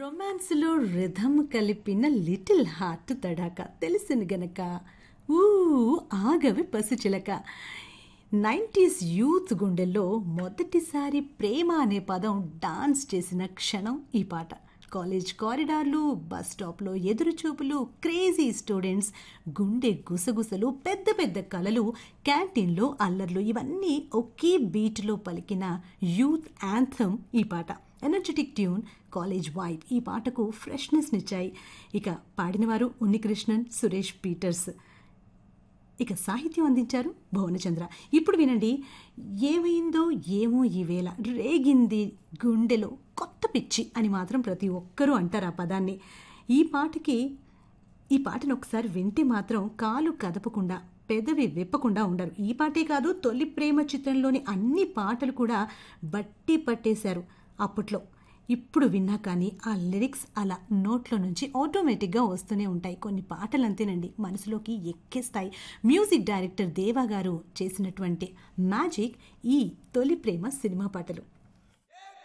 రొమాన్స్లో rhythm కలిపిన little heart తడాక తెలిసిన గనక ఊ ఆగవి పసుచిలక నైంటీస్ యూత్ గుండెల్లో మొదటిసారి ప్రేమ అనే పదం డాన్స్ చేసిన క్షణం ఈ పాట కాలేజ్ కారిడార్లు బస్ స్టాప్లో ఎదురుచూపులు క్రేజీ స్టూడెంట్స్ గుండె గుసగుసలు పెద్ద పెద్ద కలలు క్యాంటీన్లో అల్లర్లు ఇవన్నీ ఒకే బీట్లో పలికిన యూత్ యాంథమ్ ఈ పాట ఎనర్జెటిక్ ట్యూన్ కాలేజ్ వైబ్ ఈ పాటకు ఫ్రెష్నెస్నిచ్చాయి ఇక పాడినవారు ఉన్నికృష్ణన్ సురేష్ పీటర్స్ ఇక సాహిత్యం అందించారు భువనచంద్ర ఇప్పుడు వినండి ఏమైందో ఏమో ఈ వేళ రేగింది గుండెలో కొత్త పిచ్చి అని మాత్రం ప్రతి ఒక్కరూ అంటారు ఆ పదాన్ని ఈ పాటకి ఈ పాటను ఒకసారి వింటే మాత్రం కాలు కదపకుండా పెదవి విప్పకుండా ఉండరు ఈ పాటే కాదు తొలి ప్రేమ చిత్రంలోని అన్ని పాటలు కూడా బట్టి పట్టేశారు అప్పట్లో ఇప్పుడు విన్నా కానీ ఆ లిరిక్స్ అలా నోట్లో నుంచి ఆటోమేటిక్గా వస్తూనే ఉంటాయి కొన్ని పాటలు అంతేనండి మనసులోకి ఎక్కేస్తాయి మ్యూజిక్ డైరెక్టర్ దేవా గారు చేసినటువంటి మ్యాజిక్ ఈ తొలి ప్రేమ సినిమా పాటలు